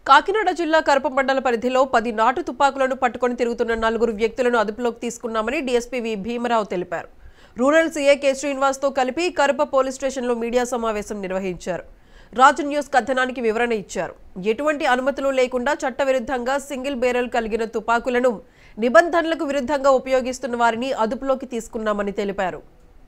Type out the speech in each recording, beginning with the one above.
కాకినాడ జిల్లా కరప మండల పరిధిలో పది నాటు తుపాకులను పట్టుకొని తిరుగుతున్న నలుగురు వ్యక్తులను అదుపులోకి తీసుకున్నామని డీఎస్పీ వి భీమరావు తెలిపారు రూరల్ సీఏ కె శ్రీనివాస్తో కలిపి కరప పోలీస్ స్టేషన్లో మీడియా సమావేశం నిర్వహించారు రాజు న్యూస్ కథనానికి వివరణ ఇచ్చారు ఎటువంటి అనుమతులు లేకుండా చట్టవిరుద్ధంగా సింగిల్ బేరల్ కలిగిన తుపాకులను నిబంధనలకు విరుద్ధంగా ఉపయోగిస్తున్న వారిని అదుపులోకి తీసుకున్నామని తెలిపారు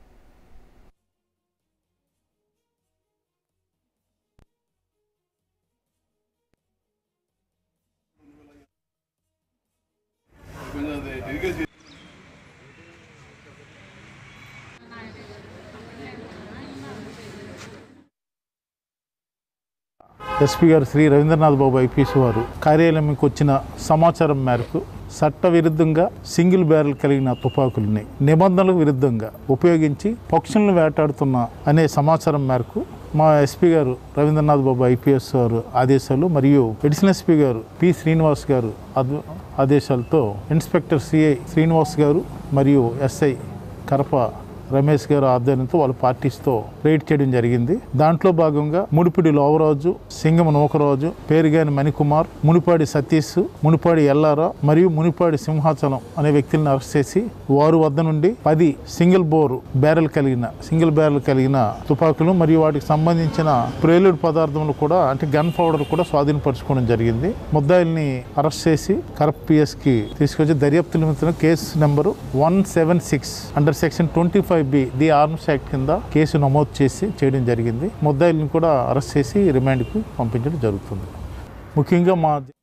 ఎస్పీ గారు శ్రీ రవీంద్రనాథ్ బాబు ఐపీఎస్ వారు కార్యాలయంకి వచ్చిన సమాచారం మేరకు చట్ట విరుద్ధంగా సింగిల్ బ్యారెల్ కలిగిన తుపాకుల్ని నిబంధనలకు విరుద్ధంగా ఉపయోగించి పక్షులను వేటాడుతున్న అనే సమాచారం మేరకు మా ఎస్పీ గారు రవీంద్రనాథ్ బాబు ఐపీఎస్ వారు ఆదేశాలు మరియు ఎడిషనల్ ఎస్పీ గారు పి శ్రీనివాస్ గారు ఆద- ఆదేశాలతో ఇన్స్పెక్టర్ సిఐ శ్రీనివాస్ గారు మరియు ఎస్ఐ కరప రమేష్ గారు ఆధ్వర్యంతో వాళ్ళ పార్టీస్తో రైడ్ చేయడం జరిగింది దాంట్లో భాగంగా ముడిపిడి లోవరాజు సింగం నూకరాజు పేరుగాని మణికుమార్ మునిపాడి సతీష్ మునిపాడి ఎల్లారా మరియు మునిపాడి సింహాచలం అనే వ్యక్తులను అరెస్ట్ చేసి వారు వద్ద నుండి పది సింగిల్ బోర్ బ్యారెల్ కలిగిన సింగిల్ బ్యారెల్ కలిగిన తుపాకులు మరియు వాటికి సంబంధించిన ప్రేలుడ్ పదార్థములు కూడా అంటే గన్ పౌడర్ కూడా స్వాధీనపరచుకోవడం జరిగింది ముద్దాయిల్ని అరెస్ట్ చేసి కరప్ పిఎస్ కి తీసుకొచ్చి దర్యాప్తు నిమిత్తం case number one seven six under section twenty five B the arms act కింద కేసు నమోదు చేసి చేయడం జరిగింది ముద్దాయిల్ని కూడా అరెస్ట్ చేసి రిమాండ్కి పంపించడం జరుగుతుంది ముఖ్యంగా మా